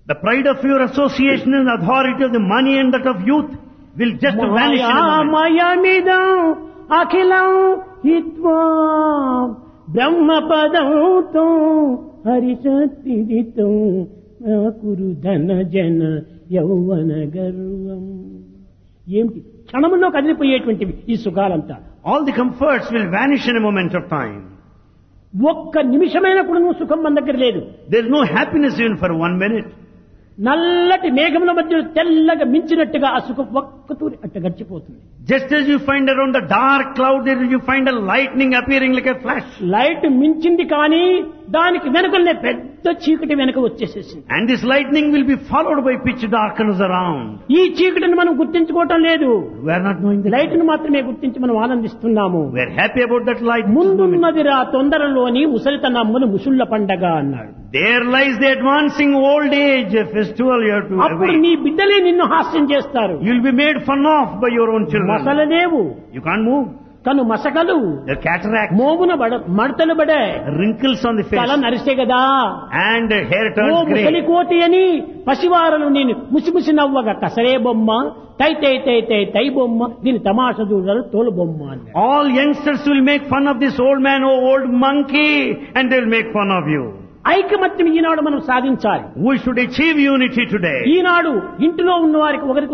The pride of your association and authority of the money and that of youth will just vanish in a moment. మాయామయమిదం అఖిలం హిత్వా బ్రహ్మపదంతో హరిశక్తిదితం కురు ధన జన యౌవన గర్వం ఏమిటి క్షణములో కదిలిపోయేటువంటివి ఈ సుఖాలంతా All the comforts will vanish in a moment of time. ఒక్క నిమిషమైన కూడా నువ్వు సుఖం మన దగ్గర లేదు There is no happiness even for one minute. నల్లటి మేఘముల మధ్య తెల్లగా మించినట్టుగా ఆ సుఖం ఒక్కతూరి అట్ట గడిచిపోతుంది Just as you find around the dark cloud, there you find a lightning appearing like a flash. Light మించింది కానీ దానికి వెనుకనే పెద్ద చీకటి వెనుక వచ్చేసేసింది And this lightning will be followed by pitch darkness around. ఈ చీకటిని మనం గుర్తించుకోవటం లేదు We are not knowing the light ను మాత్రమే గుర్తించి మనం ఆనందిస్తున్నాము We are happy about that light. ముందున్నదిరా తొందరలోని ముసలితనమ్మును ముసుళ్ళ పండగ అన్నాడు There lies the advancing old age festival you have to అప్పుడు await. నీ బిడ్డలే నిన్ను హాస్యం చేస్తారు You will be made fun of by your own children. మసలలేవు You can't move. కను మసకలు The cataract, మోమున బడ మడతలు బడే wrinkles on the తల face, నరిసే కదా and hair ఓ turns ముసలి grey. కోతి అని పసివారలు నేను ముసిముసి నవ్వగా కసరే బొమ్మ తై తై తై తై తై బొమ్మ దీని తమాష చూడరు తోలు బొమ్మ అన్నాడు All youngsters will make fun of this old man, oh old monkey, and they'll make fun of you. ఐకమత్యం ఈనాడు మనం సాధించాలి We should achieve unity today. ఈనాడు ఇంటిలో ఉన్న వారికి ఒకరికి